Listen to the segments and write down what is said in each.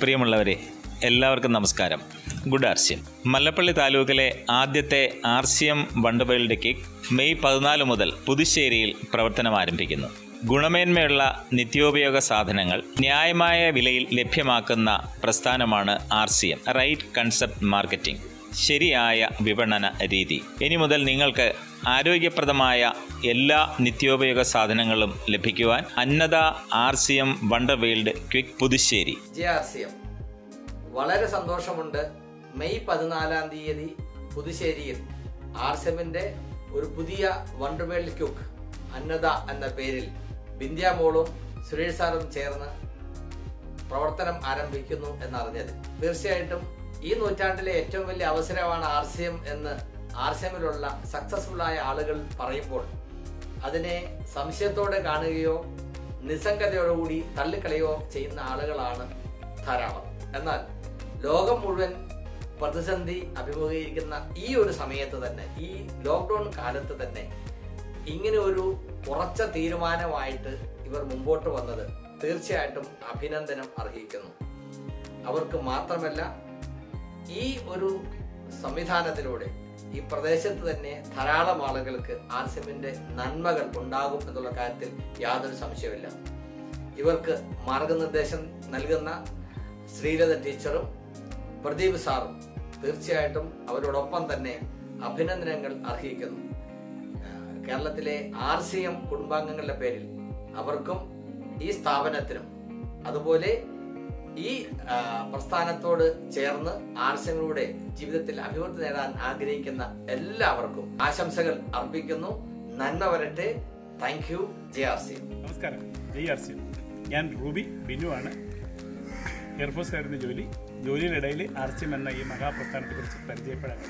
പ്രിയമുള്ളവരെ എല്ലാവർക്കും നമസ്കാരം ഗുഡ് ആർസ്യം മല്ലപ്പള്ളി താലൂക്കിലെ ആദ്യത്തെ R C M wonder world quick May പതിനാല് മുതൽ പുതുശ്ശേരിയിൽ പ്രവർത്തനം ആരംഭിക്കുന്നു ഗുണമേന്മയുള്ള നിത്യോപയോഗ സാധനങ്ങൾ ന്യായമായ വിലയിൽ ലഭ്യമാക്കുന്ന പ്രസ്ഥാനമാണ് R C M right concept marketing ശരിയായ വിപണന രീതി ഇനി മുതൽ നിങ്ങൾക്ക് ആരോഗ്യപ്രദമായ എല്ലാ നിത്യോപയോഗ സാധനങ്ങളും ലഭിക്കുവാൻ Annada R C M wonder world quick Puthussery J R C M വളരെ സന്തോഷമുണ്ട് മെയ് പതിനാലാം തീയതി പുതുശ്ശേരിയിൽ ആർ സി എമ്മിന്റെ ഒരു പുതിയ വണ്ടർ വേൾഡ് ക്യൂക്ക് അന്നദ എന്ന പേരിൽ ബിന്ധ്യ മോളും സുരേഷ് സാറും ചേർന്ന് പ്രവർത്തനം ആരംഭിക്കുന്നു എന്നറിഞ്ഞത് തീർച്ചയായിട്ടും ഈ നൂറ്റാണ്ടിലെ ഏറ്റവും വലിയ അവസരമാണ് ആർ സി എം എന്ന് ആർ സി എമ്മിലുള്ള സക്സസ്ഫുൾ ആയ ആളുകൾ പറയുമ്പോൾ അതിനെ സംശയത്തോടെ കാണുകയോ നിസ്സംഗതയോടുകൂടി തള്ളിക്കളയോ ചെയ്യുന്ന ആളുകളാണ് ധാരാളം എന്നാൽ ലോകം മുഴുവൻ പ്രതിസന്ധി അഭിമുഖീകരിക്കുന്ന ഈ ഒരു സമയത്ത് തന്നെ ഈ ലോക്ക്ഡൌൺ കാലത്ത് തന്നെ ഇങ്ങനെ ഒരു ഉറച്ച തീരുമാനമായിട്ട് ഇവർ മുമ്പോട്ട് വന്നത് തീർച്ചയായിട്ടും അഭിനന്ദനം അർഹിക്കുന്നു അവർക്ക് മാത്രമല്ല ഈ ഒരു സംവിധാനത്തിലൂടെ ഈ പ്രദേശത്ത് തന്നെ ധാരാളം ആളുകൾക്ക് ആർസിമിന്റെ നന്മകൾ ഉണ്ടാകും എന്നുള്ള കാര്യത്തിൽ യാതൊരു സംശയമില്ല ഇവർക്ക് മാർഗനിർദ്ദേശം നൽകുന്ന ശ്രീലത ടീച്ചറും പ്രദീപ് സാറും തീർച്ചയായിട്ടും അവരോടൊപ്പം തന്നെ അഭിനന്ദനങ്ങൾ അർഹിക്കുന്നു ആഹ് കേരളത്തിലെ ആർ സി എം കുടുംബാംഗങ്ങളുടെ പേരിൽ അവർക്കും ഈ സ്ഥാപനത്തിനും അതുപോലെ ഈ ആ, പ്രസ്ഥാനത്തോട് ചേർന്ന് ആർ സി എമ്മിലൂടെ ജീവിതത്തിൽ അഭിവൃദ്ധി നേടാൻ ആഗ്രഹിക്കുന്ന എല്ലാവർക്കും ആശംസകൾ അർപ്പിക്കുന്നു നന്മ വരട്ടെ thank you J R C M നമസ്കാരം ജയ് ആർ സി ഞാൻ റൂബി ബിനുവാണ് എയർഫോഴ്സിലായിരുന്നു ജോലി ജോലിയിലിടയിൽ ആർ സി എം എന്ന ഈ മഹാപ്രസ്ഥാനത്തെക്കുറിച്ച് പരിചയപ്പെടാൻ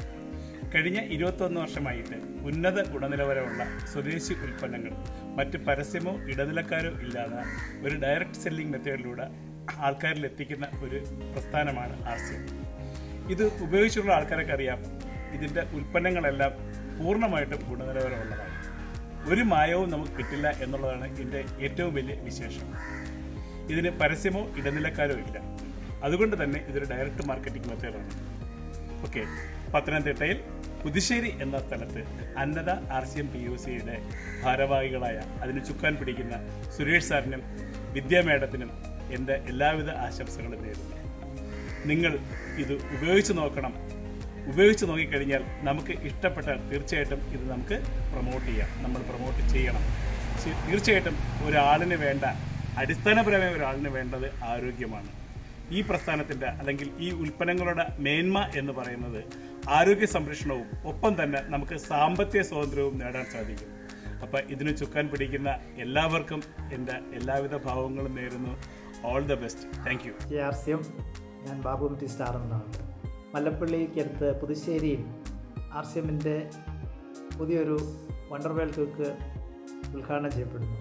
കഴിഞ്ഞ ഇരുപത്തൊന്ന് വർഷമായിട്ട് ഉന്നത ഗുണനിലവാരമുള്ള സ്വദേശി ഉൽപ്പന്നങ്ങൾ മറ്റ് പരസ്യമോ ഇടനിലക്കാരോ ഇല്ലാതെ ഒരു ഡയറക്റ്റ് സെല്ലിംഗ് മെത്തേഡിലൂടെ ആൾക്കാരിൽ എത്തിക്കുന്ന ഒരു പ്രസ്ഥാനമാണ് ആർ സി എം ഇത് ഉപയോഗിച്ചുള്ള ആൾക്കാരൊക്കെ അറിയാം ഇതിൻ്റെ ഉൽപ്പന്നങ്ങളെല്ലാം പൂർണ്ണമായിട്ടും ഗുണനിലവാരമുള്ളതാണ് ഒരു മായവും നമുക്ക് കിട്ടില്ല എന്നുള്ളതാണ് ഇതിൻ്റെ ഏറ്റവും വലിയ വിശേഷം ഇതിന് പരസ്യമോ ഇടനിലക്കാരോ ഇല്ല അതുകൊണ്ട് തന്നെ ഇതൊരു ഡയറക്റ്റ് മാർക്കറ്റിംഗ് മെത്തേഡാണ് ഓക്കെ പത്തനംതിട്ടയിൽ പുതുശ്ശേരി എന്ന സ്ഥലത്ത് Annada R C M P U സിയുടെ ഭാരവാഹികളായ അതിന് ചുക്കാൻ പിടിക്കുന്ന സുരേഷ് സാറിനും വിദ്യാ മേഡത്തിനും എൻ്റെ എല്ലാവിധ ആശംസകളും നേരുന്നു നിങ്ങൾ ഇത് ഉപയോഗിച്ച് നോക്കണം ഉപയോഗിച്ച് നോക്കിക്കഴിഞ്ഞാൽ നമുക്ക് ഇഷ്ടപ്പെട്ടാൽ തീർച്ചയായിട്ടും ഇത് നമുക്ക് പ്രൊമോട്ട് ചെയ്യാം നമ്മൾ പ്രൊമോട്ട് ചെയ്യണം ചി- തീർച്ചയായിട്ടും ഒരാളിന് വേണ്ട അടിസ്ഥാനപരമായ ഒരാളിന് വേണ്ടത് ആരോഗ്യമാണ് ഈ പ്രസ്ഥാനത്തിൻ്റെ അല്ലെങ്കിൽ ഈ ഉൽപ്പന്നങ്ങളുടെ മേന്മ എന്ന് പറയുന്നത് ആരോഗ്യ സംരക്ഷണവും ഒപ്പം തന്നെ നമുക്ക് സാമ്പത്തിക സ്വാതന്ത്ര്യവും നേടാൻ സാധിക്കും അപ്പം ഇതിന് ചുക്കാൻ പിടിക്കുന്ന എല്ലാവർക്കും എൻ്റെ എല്ലാവിധ ഭാവങ്ങളും നേരുന്നു all the best thank you J R C M ഞാൻ ബാബു എം ടി സ്റ്റാർ എന്നാണ് മല്ലപ്പള്ളിക്കടുത്ത് പുതുശ്ശേരിയിൽ ആർ സി എമ്മിൻ്റെ പുതിയൊരു വണ്ടർ വേൾഡ് കുക്ക് ഉദ്ഘാടനം ചെയ്യപ്പെടുന്നു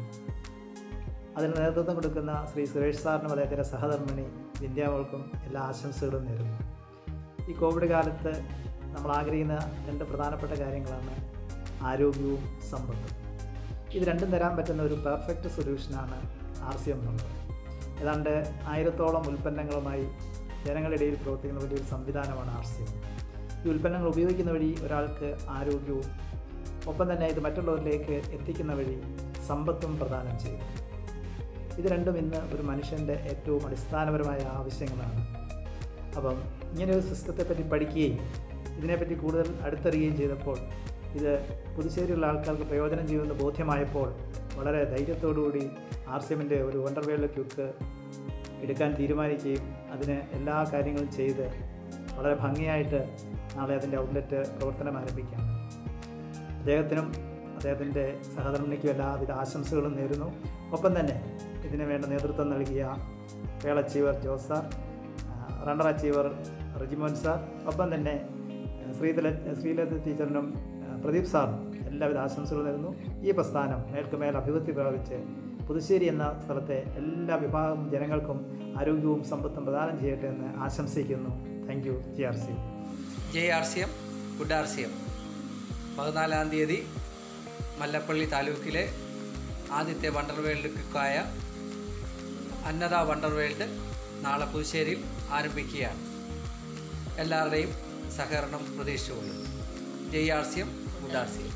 അതിന് നേതൃത്വം കൊടുക്കുന്ന ശ്രീ സുരേഷ് സാറിനും അദ്ദേഹത്തിൻ്റെ സഹധർമ്മിണി വിദ്യാമോൾക്കും എല്ലാ ആശംസകളും നേരുന്നു ഈ കോവിഡ് കാലത്ത് നമ്മൾ ആഗ്രഹിക്കുന്ന രണ്ട് പ്രധാനപ്പെട്ട കാര്യങ്ങളാണ് ആരോഗ്യവും സമ്പത്തും ഇത് രണ്ടും തരാൻ പറ്റുന്ന ഒരു പെർഫെക്റ്റ് സൊല്യൂഷനാണ് ആർ സി എം എന്നുള്ളത് ഏതാണ്ട് ആയിരത്തോളം ഉൽപ്പന്നങ്ങളുമായി ജനങ്ങളുടെ ഇടയിൽ പ്രവർത്തിക്കുന്ന വലിയൊരു സംവിധാനമാണ് ആർ സി എം ഈ ഉൽപ്പന്നങ്ങൾ ഉപയോഗിക്കുന്ന വഴി ഒരാൾക്ക് ആരോഗ്യവും ഒപ്പം തന്നെ ഇത് മറ്റുള്ളവരിലേക്ക് എത്തിക്കുന്ന വഴി സമ്പത്തും പ്രദാനം ചെയ്യും ഇത് രണ്ടും ഇന്ന് ഒരു മനുഷ്യൻ്റെ ഏറ്റവും അടിസ്ഥാനപരമായ ആവശ്യങ്ങളാണ് അപ്പം ഇങ്ങനെ ഒരു സിസ്റ്റത്തെ പറ്റി പഠിക്കുകയും ഇതിനെപ്പറ്റി കൂടുതൽ അടുത്തറിയുകയും ചെയ്തപ്പോൾ ഇത് പുതുശ്ശേരിയുള്ള ആൾക്കാർക്ക് പ്രയോജനം ചെയ്യുമെന്ന് ബോധ്യമായപ്പോൾ വളരെ ധൈര്യത്തോടുകൂടി ആർ സി എമ്മിൻ്റെ ഒരു വണ്ടർ വേൾഡ് ക്യുക്ക് എടുക്കാൻ തീരുമാനിക്കുകയും അതിന് എല്ലാ കാര്യങ്ങളും ചെയ്ത് വളരെ ഭംഗിയായിട്ട് നാളെ അതിൻ്റെ ഔട്ട്ലെറ്റ് പ്രവർത്തനം ആരംഭിക്കുകയാണ് അദ്ദേഹത്തിനും അദ്ദേഹത്തിൻ്റെ സഹധർമ്മിണിക്കും എല്ലാവിധ ആശംസകളും നേരുന്നു ഒപ്പം തന്നെ ഇതിന് വേണ്ട നേതൃത്വം നൽകിയ pearl achiever Jose sir runner achiever Rijimon sir ഒപ്പം തന്നെ ആ, ശ്രീതല ശ്രീലത ടീച്ചറിനും ആ, പ്രദീപ് സാറിനും എല്ലാവിധ ആശംസകളും നേരുന്നു ഈ പ്രസ്ഥാനം മേൽക്കുമേൽ അഭിവൃദ്ധി പ്രാപിച്ച് പുതുശ്ശേരി എന്ന സ്ഥലത്തെ എല്ലാ വിഭാഗം ജനങ്ങൾക്കും ആരോഗ്യവും സമ്പത്തും പ്രദാനം ചെയ്യട്ടെ എന്ന് ആശംസിക്കുന്നു thank you G R C J R C M good R C M പതിനാലാം തീയതി മല്ലപ്പള്ളി താലൂക്കിലെ ആദ്യത്തെ വണ്ടർ വേൾഡ് ക്വിക്കായ അന്നദ വണ്ടർ വേൾഡ് നാളെ പുതുശ്ശേരിയിൽ ആരംഭിക്കുകയാണ് എല്ലാവരുടെയും സഹകരണം പ്രതീക്ഷിച്ചുകൊള്ളുന്നു ജയ് R C M good R C M